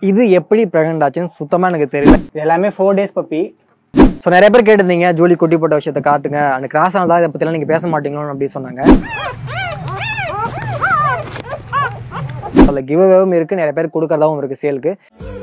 இது எப்படி ப்ரெக்னென்ட் ஆச்சுன்னு சுத்தமாக எனக்கு தெரியல இது எல்லாமே ஃபோர் டேஸ் பப்பி ஸோ நிறைய பேர் கேட்டிருந்தீங்க ஜூலி குட்டி போட்ட விஷயத்தை காட்டுங்க அந்த கிராஸ் ஆனதா இதை பற்றிலாம் நீங்கள் பேச மாட்டீங்களோன்னு அப்படி சொன்னாங்க அதில் கிவ்அவேவும் இருக்குது நிறைய பேர் கொடுக்கறதாவும் இருக்குது சேலுக்கு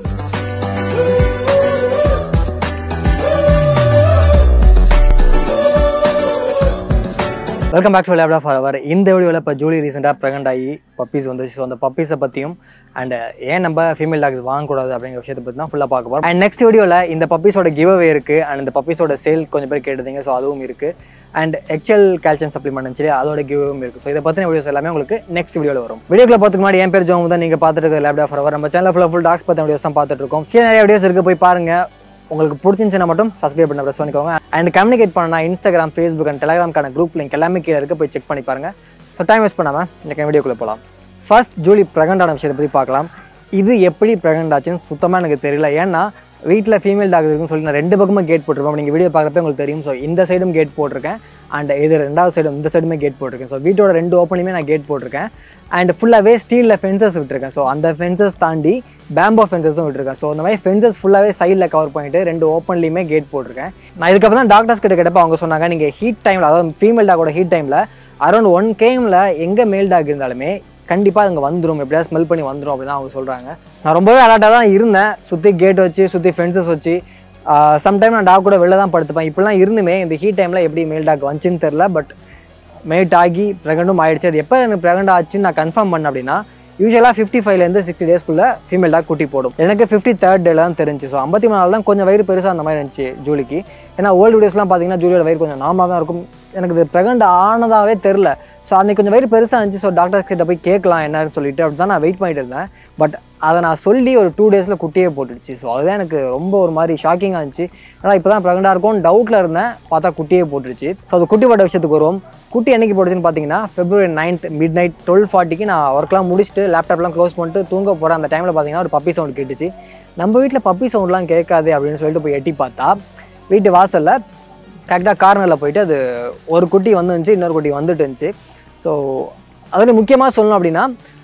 வெல்கம் பேக் டு லேப்டா ஃபார் அவர் இந்த வீடியோவில் இப்போ ஜூலி ரீசெண்டாக ப்ரெக்னென்ட் ஆகி பப்பீஸ் வந்துச்சு ஸோ அந்த பப்பீஸை பற்றியும் அண்ட் ஏன் நம்ம ஃபீமேல் டாக்ஸ் வாங்கக்கூடாது அப்படிங்கிற விஷயத்தை பற்றி தான் ஃபுல்லாக பார்க்க போகிறோம் அண்ட் நெக்ஸ்ட் வீடியோவில் இந்த பப்பீஸோட கிவ் அவே இருக்குது அண்ட் இந்த பப்பீஸோட சேல் கொஞ்சம் பேர் கேட்டிருந்தீங்க ஸோ அதுவும் இருக்குது அண்ட் எக்ஸல் கால்சியம் சப்ளிமெண்ட் இருந்துச்சு அதோட கிவ்வும் இருக்குது ஸோ இதை பற்றின வீடியோஸ் எல்லாமே உங்களுக்கு நெக்ஸ்ட் வீடியோவில் வரும் வீடியோக்குள்ள பார்த்துக்கு முன்னாடி என் பேர் ஜோம் தான் நீங்கள் பார்த்துட்டு இருக்க லேப்டா ஃபார் அவர் நம்ம சேனல் ஃபுல்லாக ஃபுல் டாக்ஸ் பற்றின வீடியோஸ் தான் பார்த்துட்டு இருக்கோம் கீழே நிறைய வீடியோஸ் இருக்குது போய் பாருங்கள் உங்களுக்கு பிடிச்சிருந்துச்சுன்னா மட்டும் சப்ஸ்கிரைப் பண்ண ப்ரெஸ் பண்ணிக்கோங்க அண்ட் கம்யூனிகேட் பண்ணா இன்ஸ்டாகிராம் ஃபேஸ்புக் அண்ட் டெலிகிராம்க்கான குரூப் லிங்க் எல்லாமே கீழே இருக்கு போய் செக் பண்ணி பாருங்க ஸோ டைம் வேஸ்ட் பண்ணாமல் இந்த வீடியோக்குள்ளே போகலாம் ஃபர்ஸ்ட் ஜூலி ப்ரெக்னென்ட் ஆன விஷயத்தை பற்றி பார்க்கலாம் இது எப்படி ப்ரெக்னென்ட் ஆச்சுன்னு சுத்தமாக எனக்கு தெரியல ஏன்னா வீட்டில் ஃபீமேல் டாக் இருக்குன்னு சொல்லி நான் ரெண்டு பக்கமும் கேட் போட்டிருப்பேன் நீங்கள் வீடியோ பார்க்குறப்ப உங்களுக்கு தெரியும் ஸோ இந்த சைடும் கேட் போட்டிருக்கேன் அண்ட் இது ரெண்டாவது சைடும் இந்த சைடுமே கேட் போட்டிருக்கேன் ஸோ வீட்டோட ரெண்டு ஓப்பனையுமே நான் கேட் போட்டிருக்கேன் அண்ட் ஃபுல்லாகவே ஸ்டீலில் ஃபென்சஸ் விட்டுருக்கேன் ஸோ அந்த ஃபென்சஸ் தாண்டி பேம்போ ஃபென்சஸும் விட்டுருக்கேன் ஸோ இந்த மாதிரி ஃபென்சஸ் ஃபுல்லாகவே சைடில் கவர் பண்ணிட்டு ரெண்டு ஓப்பன்லையுமே கேட் போட்டிருக்கேன் நான் இதுக்கப்புறம் தான் டாக்டர்ஸ் கிட்ட கேட்டப்ப அவங்க சொன்னாங்க நீங்கள் ஹீட் டைமில் அதாவது ஃபீமேல் டாகோட ஹீட் டைமில் அரௌண்ட் ஒன் கேமில் எங்கே மேல் டாக் இருந்தாலுமே கண்டிப்பாக அங்கே வந்துடும் எப்படியாவது ஸ்மெல் பண்ணி வந்துடும் அப்படின்னு தான் அவங்க சொல்கிறாங்க நான் ரொம்பவே அலர்ட்டாக தான் இருந்தேன் சுற்றி கேட் வச்சு சுற்றி ஃபென்சஸ் வச்சு சம்டைம் நான் டாக் கூட வெளில தான் படுத்துப்பேன் இப்படிலாம் இருந்துமே இந்த ஹீட் டைமில் எப்படி மேல் டாக் வந்துச்சுன்னு தெரில பட் மேட் ஆகி ப்ரெக்னெண்ட்டும் ஆயிடுச்சு அது எப்போ எனக்கு ப்ரெக்னெண்ட் ஆச்சுன்னு நான் கன்ஃபார்ம் பண்ணேன் அப்படின்னா யூஸ்வலாக ஃபிஃப்டி ஃபைவ்லேருந்து சிக்ஸ்டி டேஸ்க்குள்ளே ஃபீமேல் டாக் குட்டி போடும் எனக்கு ஃபிஃப்டி தேர்ட் டேல தான் தெரிஞ்சு ஸோ ஐம்பத்தி மூணு நாள் தான் கொஞ்சம் வயிறு பெருசாக அந்த மாதிரி இருந்துச்சு ஜூலிக்கு ஏன்னா ஓல்டு வீடியோஸ்லாம் பார்த்தீங்கன்னா ஜூலியோட வயிறு கொஞ்சம் நார்மலாக தான் இருக்கும் எனக்கு இது ப்ரெக்னெண்ட் ஆனதாகவே தெரில ஸோ அன்றைக்கி கொஞ்சம் வயிறு பெருசாக இருந்துச்சு ஸோ டாக்டர் கிட்ட போய் கேட்கலாம் என்னன்னு சொல்லிட்டு அப்படி தான் நான் வெயிட் பண்ணிட்டு இருந்தேன் பட் அதை நான் சொல்லி ஒரு டூ டேஸில் குட்டியே போட்டுடுச்சு ஸோ அதுதான் எனக்கு ரொம்ப ஒரு மாதிரி ஷாக்கிங்காக இருந்துச்சு ஏன்னா இப்போ தான் ப்ரெக்னெண்டாக இருக்கும் டவுட்டில் இருந்தேன் பார்த்தா குட்டியே போட்டுருச்சு ஸோ அது குட்டி போட்ட விஷயத்துக்கு வருவோம் குட்டி என்னைக்கு போட்டுச்சுன்னு பார்த்தீங்கன்னா February ninth midnight twelve ஃபார்ட்டிக்கு நான் ஒர்க்லாம் முடிச்சுட்டு லேப்டாப்லாம் க்ளோஸ் பண்ணிட்டு தூங்க போகிறேன் அந்த டைமில் பார்த்தீங்கன்னா ஒரு பப்பி சவுண்ட் கேட்டுச்சு நம்ம வீட்டில் பப்பி சவுண்ட்லாம் கேட்காது அப்படின்னு சொல்லிட்டு போய் எட்டி பார்த்தா வீட்டு வாசலில் கரெக்டாக கார்னரில் போயிட்டு அது ஒரு குட்டி வந்து இருந்துச்சு இன்னொரு குட்டி வந்துட்டு இருந்துச்சு ஸோ அதில் முக்கியமாக சொல்லணும் அப்படின்னா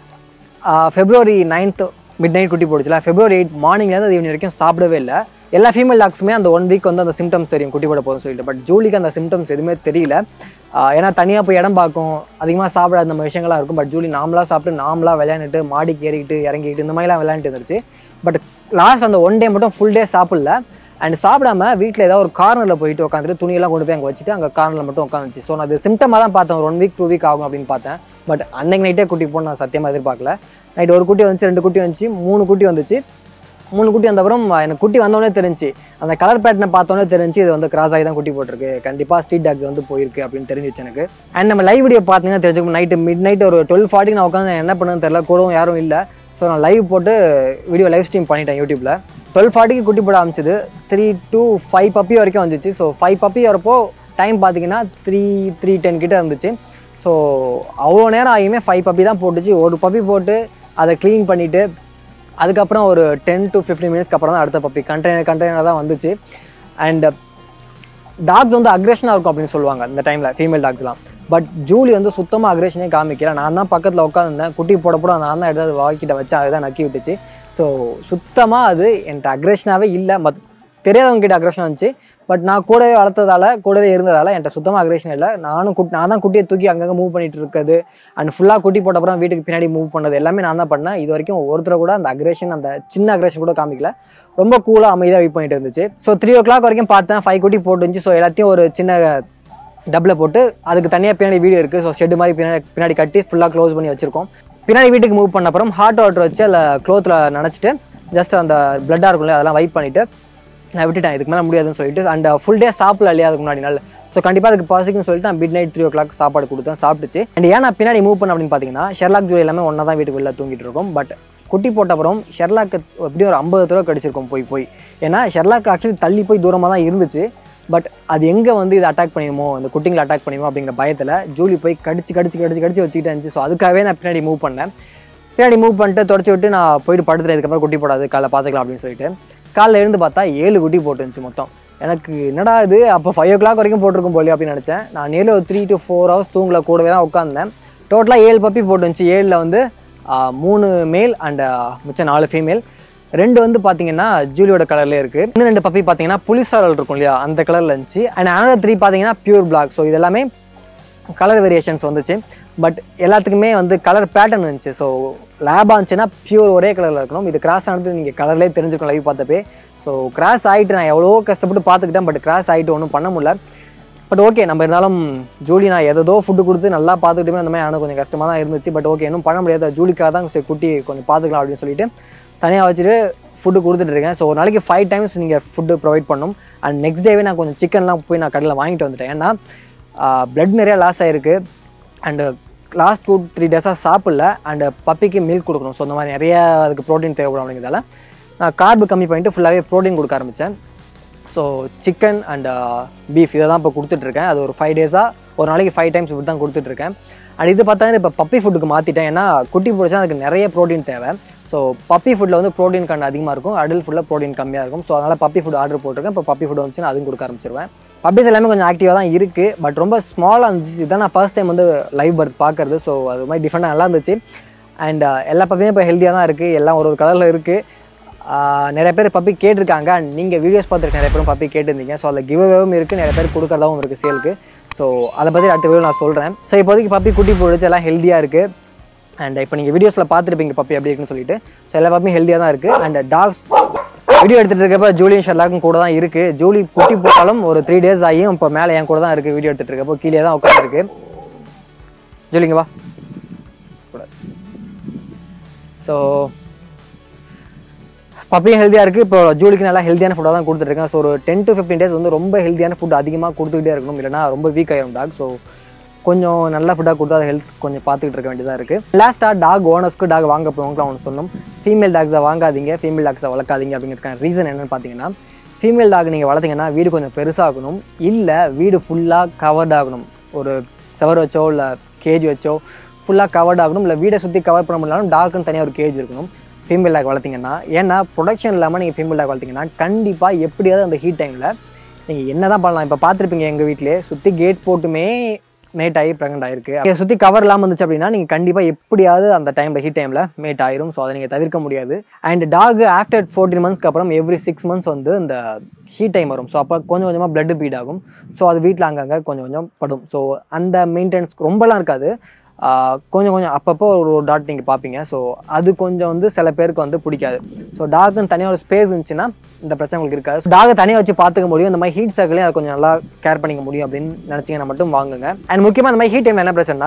ஃபெப்ரவரி நைன்த் மிட் நைட் குட்டி போடுச்சுல ஃபெப்ரவரி எயிட் மார்னிங்லேருந்து அது ஈவினிங் வரைக்கும் சாப்பிடவே இல்லை எல்லா ஃபீமேல் டாக்ஸுமே அந்த ஒன் வீக் வந்து அந்த சிம்டம்ஸ் தெரியும் குட்டி போட போகுதுன்னு சொல்லிட்டு பட் ஜூலிக்கு அந்த சிம்டம்ஸ் எதுவுமே தெரியல ஆஹ் ஏன்னா தனியாக போய் இடம் பார்க்கும் அதிகமாக சாப்பிடாத அந்த மாதிரி விஷயங்கள்லாம் இருக்கும் பட் ஜூலி நாமளாக சாப்பிட்டு நாமளாக விளையாண்டுட்டு மாடிக்கு ஏறிக்கிட்டு இறங்கிட்டு இந்த மாதிரிலாம் விளையாண்டுட்டு இருந்துச்சு பட் லாஸ்ட் அந்த ஒன் டே மட்டும் ஃபுல் டே சாப்பிடல அண்ட் சாப்பிடாம வீட்டில் ஏதாவது ஒரு கார்னரில் போயிட்டு உட்காந்துட்டு துணியெல்லாம் கொண்டு போய் அங்கே வச்சுட்டு அங்கே கார்னரில் மட்டும் உட்காந்துச்சு ஸோ நான் அது சிம்டமாக தான் பார்த்தேன் ஒரு ஒன் வீக் டூ வீக் ஆகும் அப்படின்னு பார்த்தேன் பட் அன்னைக்கு நைட்டே குட்டி போன நான் சத்தியமாக எதிர்பார்க்கல நைட் ஒரு குட்டி வந்துச்சு ரெண்டு குட்டி வந்துச்சு மூணு குட்டி வந்துச்சு மூணு குட்டி வந்த அப்புறம் எனக்கு குட்டி வந்தோடனே தெரிஞ்சு அந்த கலர் பேட்டர்னை பார்த்தோன்னே தெரிஞ்சு இது வந்து கிராஸ் ஆகி தான் குட்டி போட்டிருக்கு கண்டிப்பாக ஸ்ட்ரீட் டாக்ஸ் வந்து போயிருக்கு அப்படின்னு தெரிஞ்சிச்சு எனக்கு அண்ட் நம்ம லைவ் வீடியோ பார்த்தீங்கன்னா தெரிஞ்சுக்கணும் நைட்டு மிட் நைட் ஒரு டுவெல் ஃபார்ட்டிக்கு நான் உட்காந்து என்ன பண்ணுன்னு தெரியல கூடவும் யாரும் இல்லை ஸோ நான் லைவ் போட்டு வீடியோ லைவ் ஸ்ட்ரீம் பண்ணிட்டேன் யூடியூப்பில் டுவெல் ஃபார்ட்டிக்கு குட்டி போட ஆரம்பிச்சது த்ரீ டூ ஃபைவ் பப்பி வரைக்கும் வந்துச்சு ஸோ ஃபைவ் பப்பி வரப்போ டைம் பார்த்தீங்கன்னா த்ரீ த்ரீ டென் கிட்ட இருந்துச்சு ஸோ அவ்வளோ நேரம் ஆகியுமே ஃபைவ் பப்பி தான் போட்டுச்சு ஒரு பப்பி போட்டு அதை க்ளீன் பண்ணிவிட்டு அதுக்கப்புறம் ஒரு டென் டு ஃபிஃப்டீன் மினிட்ஸ்க்கு அப்புறம் தான் அடுத்த பப்பி கண்டெய்னர் கண்டெய்னர் தான் வந்துச்சு அண்ட் டாக்ஸ் வந்து அக்ரெஷனாக இருக்கும் அப்படின்னு சொல்லுவாங்க இந்த டைமில் ஃபீமேல் டாக்ஸ்லாம் பட் ஜூலி வந்து சுத்தமாக அக்ரெஷனே காமிக்கல நான் தான் பக்கத்தில் உட்காந்துருந்தேன் குட்டி போட போட நான் தான் எடுத்து வாக்கிட்ட வச்சேன் அதுதான் நக்கி விட்டுச்சு ஸோ சுத்தமாக அது என்கிட்ட அக்ரெஷனாகவே இல்லை மத் தெரியாதவங்க கிட்ட அக்ரெஷன் வந்துச்சு பட் நான் கூடவே வளர்த்ததால கூடவே இருந்ததால என்கிட்ட சுத்தமாக அக்ரெஷன் இல்லை நானும் குட் நான் தான் குட்டியை தூக்கி அங்கங்கே மூவ் பண்ணிட்டு இருக்குது அண்ட் ஃபுல்லாக குட்டி போட்ட அப்புறம் வீட்டுக்கு பின்னாடி மூவ் பண்ணது எல்லாமே நான் தான் பண்ணேன் இது வரைக்கும் ஒருத்தர் கூட அந்த அக்ரெஷன் அந்த சின்ன அக்ரெஷன் கூட காமிக்கல ரொம்ப கூலாக அமைதியாக வெயிட் பண்ணிட்டு இருந்துச்சு ஸோ த்ரீ ஓ கிளாக் வரைக்கும் பார்த்தேன் ஃபைவ் குட்டி போட்டுருந்துச்சு ஸோ எல்லாத்தையும் ஒரு சின்ன டப்பில் போட்டு அதுக்கு தனியாக பின்னாடி வீடு இருக்குது ஸோ ஷெட் மாதிரி பின்னாடி பின்னாடி கட்டி ஃபுல்லாக க்ளோஸ் பண்ணி வச்சிருக்கோம் பின்னாடி வீட்டுக்கு மூவ் பண்ண அப்புறம் ஹாட் வாட்டர் வச்சு அதில் க்ளோத்தில் நினச்சிட்டு ஜஸ்ட் அந்த பிளட்டாக இருக்கும்ல அதெல்லாம் வைப் பண்ணிவிட்டு நான் விட்டுட்டேன் இதுக்கு மேலே முடியாதுன்னு சொல்லிட்டு அண்ட் ஃபுல் டே சாப்பிடல இல்லையா அதுக்கு முன்னாடி நாள் ஸோ கண்டிப்பாக அதுக்கு பசிக்குன்னு சொல்லிட்டு நான் midnight three o'clock சாப்பாடு கொடுத்தேன் சாப்பிட்டுச்சு அண்ட் ஏன் நான் பின்னாடி மூவ் பண்ண அப்படின்னு பார்த்தீங்கன்னா ஷெர்லாக் ஜூலி எல்லாமே ஒன்றா தான் வீட்டுக்கு வெளில தூங்கிட்டு இருக்கும் பட் குட்டி போட்ட அப்புறம் ஷெர்லாக்கு எப்படியும் ஒரு ஐம்பது தடவை கடிச்சிருக்கும் போய் போய் ஏன்னா ஷெர்லாக் ஆக்சுவலி தள்ளி போய் தூரமாக தான் இருந்துச்சு பட் அது எங்கே வந்து இது அட்டாக் பண்ணிடுமோ இந்த குட்டிங்களை அட்டாக் பண்ணிடுமோ அப்படிங்கிற பயத்தில் ஜூலி போய் கடிச்சு கடிச்சு கடிச்சு கடிச்சு வச்சுக்கிட்டு இருந்துச்சு ஸோ அதுக்காகவே நான் பின்னாடி மூவ் பண்ணேன் பின்னாடி மூவ் பண்ணிட்டு தொடச்சி விட்டு நான் போயிட்டு படுத்துறேன் இதுக்கப்புறம் குட்டி போடாது காலைல பார்த்துக்கலாம் அப்படின்னு சொல்லிட்டு காலைல எழுந்து பார்த்தா ஏழு குட்டி போட்டுருந்துச்சு மொத்தம் எனக்கு என்னடா இது அப்போ ஃபைவ் ஓ கிளாக் வரைக்கும் போட்டிருக்கும் போலி அப்படின்னு நினச்சேன் நான் நேரில் ஒரு த்ரீ டு ஃபோர் ஹவர்ஸ் தூங்கல கூடவே தான் உட்காந்தேன் டோட்டலாக ஏழு பப்பி போட்டுருந்துச்சு ஏழில் வந்து ஆ, மூணு மேல் அண்ட் மிச்சம் நாலு ஃபீமேல் ரெண்டு வந்து பார்த்தீங்கன்னா ஜூலியோட கலர்லேயே இருக்குது இன்னும் ரெண்டு பப்பி பார்த்தீங்கன்னா புலிசாரல் இருக்கும் இல்லையா அந்த கலரில் இருந்துச்சு அண்ட் another த்ரீ பார்த்தீங்கன்னா பியூர் பிளாக் ஸோ இதெல்லாமே கலர் வேரியேஷன்ஸ் வந்துச்சு பட் எல்லாத்துக்குமே வந்து கலர் பேட்டர்ன் இருந்துச்சு ஸோ லேபாக இருந்துச்சுன்னா பியூர் ஒரே கலரில் இருக்கணும் இது கிராஸ் ஆனது நீங்கள் கலர்லேயே தெரிஞ்சுக்கணும் லைவ் பார்த்தப்பே ஸோ கிராஸ் ஆகிட்டு நான் எவ்வளோ கஷ்டப்பட்டு பார்த்துக்கிட்டேன் பட் கிராஸ் ஆகிட்டு ஒன்றும் பண்ண முடியல பட் ஓகே நம்ம இருந்தாலும் ஜூலி நான் எதோ ஃபுட்டு கொடுத்து நல்லா பார்த்துக்கிட்டுமே அந்த மாதிரி எனக்கு கொஞ்சம் கஷ்டமாக தான் இருந்துச்சு பட் ஓகே இன்னும் பண்ண முடியாது ஜூலிக்காக தான் சரி குட்டி கொஞ்சம் பார்த்துக்கலாம் அப்படின்னு சொல்லிட்டு தனியாக வச்சுட்டு ஃபுட்டு கொடுத்துட்டு இருக்கேன் ஸோ ஒரு நாளைக்கு ஃபைவ் டைம்ஸ் நீங்கள் ஃபுட்டு ப்ரொவைட் பண்ணும் அண்ட் நெக்ஸ்ட் டேவே நான் கொஞ்சம் சிக்கன்லாம் போய் நான் கடையில் வாங்கிட்டு வந்துட்டேன் ஏன்னா பிளட் நிறையா லாஸ் ஆகிருக்கு அண்டு லாஸ்ட் டூ த்ரீ டேஸாக சாப்பிடல அண்டு பப்பிக்கு மில்க் கொடுக்கணும் ஸோ இந்த மாதிரி நிறைய அதுக்கு ப்ரோட்டீன் தேவைப்படும் அப்படிங்கிறதால நான் கார்பு கம்மி பண்ணிட்டு ஃபுல்லாகவே ப்ரோட்டீன் கொடுக்க ஆரம்பித்தேன் ஸோ சிக்கன் அண்ட் பீஃப் இதை தான் இப்போ கொடுத்துட்ருக்கேன் அது ஒரு ஃபைவ் டேஸாக ஒரு நாளைக்கு ஃபைவ் டைம்ஸ் இப்படி தான் கொடுத்துட்ருக்கேன் அண்ட் இது பார்த்தா இப்போ பப்பி ஃபுட்டுக்கு மாற்றிட்டேன் ஏன்னா குட்டி போடுச்சா அதுக்கு நிறைய ப்ரோட்டீன் தேவை ஸோ பப்பி ஃபுட்டில் வந்து ப்ரோட்டீன் கண்டு அதிகமாக இருக்கும் அடல்ட் ஃபுட்டில் ப்ரோட்டீன் கம்மியாக இருக்கும் ஸோ அதனால் பப்பி ஃபுட் ஆர்டர் போட்டிருக்கேன் இப்போ பப்பி ஃபுட் வந்துச்சுன்னா அதுவும் கொடுக்க ஆரம்பிச்சிருவேன் பப்பீஸ் எல்லாமே கொஞ்சம் ஆக்டிவாக தான் இருக்குது பட் ரொம்ப ஸ்மாலாக இருந்துச்சு இதான் நான் ஃபர்ஸ்ட் டைம் வந்து லைவ் பர்த் பார்க்குறது ஸோ அது மாதிரி டிஃப்ரெண்டாக நல்லா இருந்துச்சு அண்ட் எல்லா பப்பியுமே இப்போ ஹெல்த்தியாக தான் இருக்குது எல்லாம் ஒரு ஒரு கலரில் இருக்குது ஆஹ் நிறைய பேர் பப்பி கேட்டிருக்காங்க அண்ட் நீங்கள் வீடியோஸ் பார்த்துருக்க நிறைய பேரும் பப்பி கேட்டிருந்தீங்க ஸோ அதில் கிவ்அவேவும் இருக்குது நிறைய பேர் கொடுக்கறதாவும் இருக்குது சேலுக்கு ஸோ அதை பற்றி அடுத்த வீடியோ நான் சொல்கிறேன் ஸோ இப்போதைக்கு பப்பி குட்டி போடுச்சு எல்லாம் ஹெல்த்தியாக இருக்குது அண்ட் இப்போ நீங்கள் வீடியோஸில் பார்த்துருப்பீங்க பப்பி எப்படி இருக்குன்னு சொல்லிட்டு ஸோ எல்லா பப்பியும் ஹெல்த்தியாக தான் இருக்குது அண்ட் டாக்ஸ் வீடியோ எடுத்துகிட்டு இருக்கப்ப ஜூலியும் ஷெர்லாக்கும் கூட தான் இருக்குது ஜூலி குட்டி போட்டாலும் ஒரு த்ரீ டேஸ் ஆகியும் இப்போ மேலே என் கூட தான் இருக்குது வீடியோ எடுத்துகிட்டு இருக்கப்போ கீழே தான் உட்காந்துருக்கு ஜூலிங்க வா ஸோ பப்பியும் ஹெல்த்தியாக இருக்குது இப்போ ஜூலிக்கு நல்லா ஹெல்த்தியான ஃபுட்டாக தான் கொடுத்துருக்கேன் ஸோ ஒரு டென் டு ஃபிஃப்டீன் டேஸ் வந்து ரொம்ப ஹெல்த்தியான ஃபுட் அதிகமாக கொடுத்துக்கிட்டே இருக்கணும் இல்லைனா ரொம்ப வீக் ஆயிரும் டாக் ஸோ கொஞ்சம் நல்ல ஃபுட்டாக கொடுத்தா அது ஹெல்த் கொஞ்சம் பார்த்துக்கிட்டு இருக்க வேண்டியதாக இருக்குது லாஸ்ட்டாக டாக் ஓனர்ஸ்க்கு டாக் வாங்க போகிறவங்களுக்குலாம் ஒன்று சொன்னோம் ஃபீமேல் டாக்ஸை வாங்காதீங்க ஃபீமேல் டாக்ஸை வளர்க்காதீங்க அப்படிங்கிறதுக்கான ரீசன் என்னன்னு பார்த்தீங்கன்னா ஃபீமேல் டாக் நீங்கள் வளர்த்தீங்கன்னா வீடு கொஞ்சம் பெருசாகணும் இல்லை வீடு ஃபுல்லாக கவர்ட் ஆகணும் ஒரு செவர் வச்சோ இல்லை கேஜ் வச்சோ ஃபுல்லாக கவர்ட் ஆகணும் இல்லை வீடை சுற்றி கவர் பண்ண முடியலாலும் டாக்குன்னு தனியாக ஒரு கேஜ் இருக்கணும் ஃபீமேல் டாக் வளர்த்தீங்கன்னா ஏன்னா ப்ரொடக்ஷன் இல்லாமல் நீங்கள் ஃபீமேல் டாக் வளர்த்தீங்கன்னா கண்டிப்பாக எப்படியாவது அந்த ஹீட் டைமில் நீங்கள் என்ன தான் பண்ணலாம் இப்போ பார்த்துருப்பீங்க எங்கள் வீட்டிலே சுற்றி கேட் போட்டுமே மேட் ஆகி ப்ரெக்னென்ட் ஆயிருக்கு சுற்றி கவர் இல்லாமல் இருந்துச்சு அப்படின்னா நீங்கள் கண்டிப்பாக எப்படியாவது அந்த டைமில் ஹீட் டைமில் மேட் ஆயிரும் ஸோ அதை நீங்கள் தவிர்க்க முடியாது அண்ட் டாக் ஆஃப்டர் ஃபோர்டீன் மந்த்ஸ்க்கு அப்புறம் எவ்ரி சிக்ஸ் மந்த்ஸ் வந்து இந்த ஹீட் டைம் வரும் ஸோ அப்போ கொஞ்சம் கொஞ்சமாக பிளட் பீட் ஆகும் ஸோ அது வீட்டில் அங்கங்கே கொஞ்சம் கொஞ்சம் படும் ஸோ அந்த மெயின்டெனன்ஸ் ரொம்பலாம் இருக்காது ஆஹ் கொஞ்சம் கொஞ்சம் அப்பப்போ ஒரு ஒரு டாட் நீங்கள் பார்ப்பீங்க ஸோ அது கொஞ்சம் வந்து சில பேருக்கு வந்து பிடிக்காது ஸோ டாக்குன்னு தனியாக ஒரு ஸ்பேஸ் இருந்துச்சுன்னா இந்த பிரச்சனை உங்களுக்கு இருக்காது டாகை தனியாக வச்சு பார்த்துக்க முடியும் இந்த மாதிரி ஹீட் சர்க்கிளையும் அதை கொஞ்சம் நல்லா கேர் பண்ணிக்க முடியும் அப்படின்னு நினச்சிங்கன்னா மட்டும் வாங்குங்க அண்ட் முக்கியமாக இந்த மாதிரி ஹீட் டைமில் என்ன பிரச்சனைனா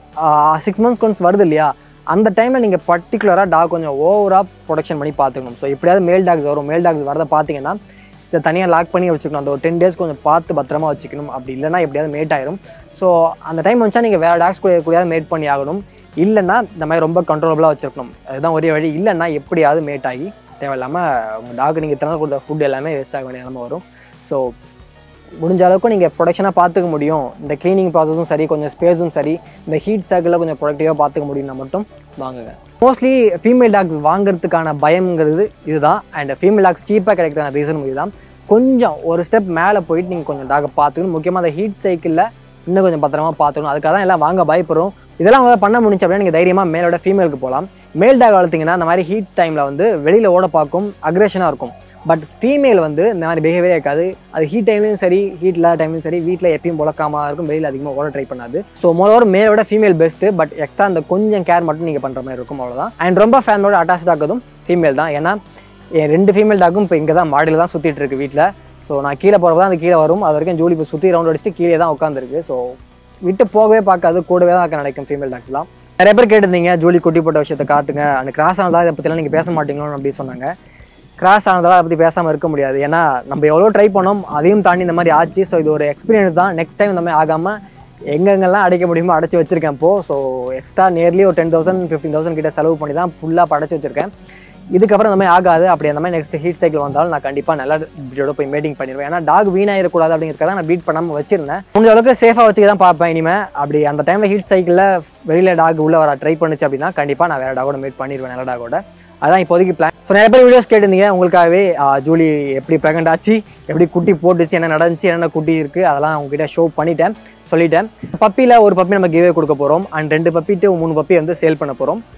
சிக்ஸ் மந்த்ஸ் கொன்ஸ் வருது இல்லையா அந்த டைமில் நீங்கள் பர்டிகுலராக டாக் கொஞ்சம் ஓவராக ப்ரொடக்ஷன் பண்ணி பார்த்துக்கணும் ஸோ எப்படியாவது மேல் டாக்ஸ் வரும் மேல் டாக்ஸ் வரதை பார்த்தீங்கன்னா இதை தனியாக லாக் பண்ணி வச்சுக்கணும் அந்த ஒரு டென் டேஸ் கொஞ்சம் பார்த்து பத்திரமா வச்சுக்கணும் அப்படி இல்லைன்னா எப்படியாவது மேட் ஆயிரும் ஸோ அந்த டைம் வந்துச்சா நீங்கள் வேறு டாக்ஸ் கூட கூடயாவது மேட் பண்ணி ஆகணும் இல்லைன்னா இந்த மாதிரி ரொம்ப கண்ட்ரோலபுளாக வச்சிருக்கணும் அதுதான் ஒரே வழி இல்லைன்னா எப்படியாவது மேட் ஆகி தேவையில்லாமல் உங்கள் டாக் நீங்கள் இத்தனை நாள் கொடுத்த ஃபுட் எல்லாமே வேஸ்ட் ஆக வேண்டிய நிலமை வரும் ஸோ முடிஞ்ச அளவுக்கு நீங்கள் ப்ரொடக்ஷனாக பார்த்துக்க முடியும் இந்த க்ளீனிங் ப்ராசஸும் சரி கொஞ்சம் ஸ்பேஸும் சரி இந்த ஹீட் சர்க்கிளில் கொஞ்சம் ப்ரொடக்டிவாக பார்த்துக்க முடியும்னா மட்டும் வாங்குங்க மோஸ்ட்லி ஃபீமேல் டாக்ஸ் வாங்குறதுக்கான பயம்ங்கிறது இதுதான் அண்ட் ஃபீமேல் டாக்ஸ் சீப்பாக கிடைக்கிறதுக்கான ரீசனும் இதுதான் கொஞ்சம் ஒரு ஸ்டெப் மேலே போயிட்டு நீங்கள் கொஞ்சம் டாகை பார்த்துக்கணும் முக்கியமாக அந்த ஹீட் சைக்கிளில் இன்னும் கொஞ்சம் பத்திரமா பார்த்துக்கணும் அதுக்காக தான் எல்லாம் வாங்க பயப்படுறோம் இதெல்லாம் உங்களால் பண்ண முடிஞ்சு அப்படின்னா நீங்கள் தைரியமாக மேலோட ஃபீமேலுக்கு போகலாம் மேல் டாக் வளர்த்தீங்கன்னா அந்த மாதிரி ஹீட் டைமில் வந்து வெளியில் ஓட பார்க்கும் அக்ரெஷனாக இருக்கும் பட் ஃபீமேல் வந்து இந்த மாதிரி பிஹேவியரே இருக்காது அது ஹீட் டைம்லையும் சரி ஹீட் இல்லாத டைம்லையும் சரி வீட்டில் எப்பயும் புழக்காம இருக்கும் வெளியில் அதிகமாக ஓட ட்ரை பண்ணாது ஸோ மோரோவர் மேலோட ஃபீமேல் பெஸ்ட்டு பட் எக்ஸ்ட்ரா அந்த கொஞ்சம் கேர் மட்டும் நீங்கள் பண்ணுற மாதிரி இருக்கும் அவ்வளோதான் அண்ட் ரொம்ப ஃபேமிலியோட அட்டாச் ஆகிறதும் ஃபீமேல் தான் ஏன்னா என் ரெண்டு ஃபீமேல் டாக்கும் இப்போ இங்கே தான் மாடியில் தான் சுற்றிட்டு இருக்கு வீட்டில் ஸோ நான் கீழே போகிறப்ப தான் அது கீழே வரும் அது வரைக்கும் ஜூலி இப்போ சுற்றி ரவுண்ட் அடிச்சுட்டு கீழே தான் உட்காந்துருக்கு ஸோ விட்டு போகவே பார்க்காது கூடவே தான் இருக்க நினைக்கும் ஃபீமேல் டாக்ஸ்லாம் நிறைய பேர் கேட்டிருந்தீங்க ஜூலி குட்டி போட்ட விஷயத்தை காட்டுங்க அந்த கிராஸ் ஆனதா இதை பற்றிலாம் நீங்கள் பேச மாட்டீங்களோன்னு அப்படி சொன்னாங்க கிராஸ் ஆனதால் அதை பற்றி பேசாமல் இருக்க முடியாது ஏன்னா நம்ம எவ்வளோ ட்ரை பண்ணோம் அதையும் தாண்டி இந்த மாதிரி ஆச்சு ஸோ இது ஒரு எக்ஸ்பீரியன்ஸ் தான் நெக்ஸ்ட் டைம் இந்த மாதிரி ஆகாமல் எங்கெங்கெல்லாம் அடைக்க முடியுமோ அடைச்சி வச்சிருக்கேன் இப்போ ஸோ எக்ஸ்ட்ரா நியர்லி ஒரு டென் தௌசண்ட் ஃபிஃப்டீன் தௌசண்ட் கிட்ட செலவு பண்ணி தான் ஃபுல்லாக அடைச்சி வச்சிருக்கேன் இதுக்கப்புறம் இந்த மாதிரி ஆகாது அப்படி அந்த மாதிரி நெக்ஸ்ட் ஹீட் சைக்கிள் வந்தாலும் நான் கண்டிப்பாக நல்லா வீடியோட போய் மீட்டிங் பண்ணிடுவேன் ஏன்னா டாக் வீணாயிடக்கூடாது அப்படிங்கிறதுக்காக நான் பீட் பண்ணாமல் வச்சிருந்தேன் முடிஞ்ச அளவுக்கு சேஃபாக வச்சுக்க தான் பார்ப்பேன் இனிமே அப்படி அந்த டைமில் ஹீட் சைக்கிளில் வெளியில் டாக் உள்ள வர ட்ரை பண்ணுச்சு அப்படின்னா கண்டிப்பாக நான் வேறு டாகோட மீட் பண்ணிடுவேன் நல்ல டாகோட அதான் இப்போதைக்கு பிளான் ஸோ நிறைய பேர் வீடியோஸ் கேட்டிருந்தீங்க உங்களுக்காகவே ஆ, ஜூலி எப்படி ப்ரெக்னென்ட் ஆச்சு எப்படி குட்டி போட்டுச்சு என்ன நடந்துச்சு என்னென்ன குட்டி இருக்குது அதெல்லாம் உங்ககிட்ட ஷோ பண்ணிட்டேன் சொல்லிட்டேன் பப்பியில் ஒரு பப்பி நம்ம கிவே கொடுக்க போகிறோம் அண்ட் ரெண்டு பப்பி to மூணு பப்பி வந்து சேல் பண்ண போகிறோம்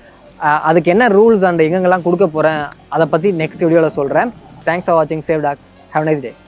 அதுக்கு என்ன ரூல்ஸ் அண்ட் எங்கெங்கெல்லாம் கொடுக்க போகிறேன் அதை பற்றி நெக்ஸ்ட் வீடியோவில் சொல்கிறேன் தேங்க்ஸ் ஃபார் வாட்சிங் save dogs have nice day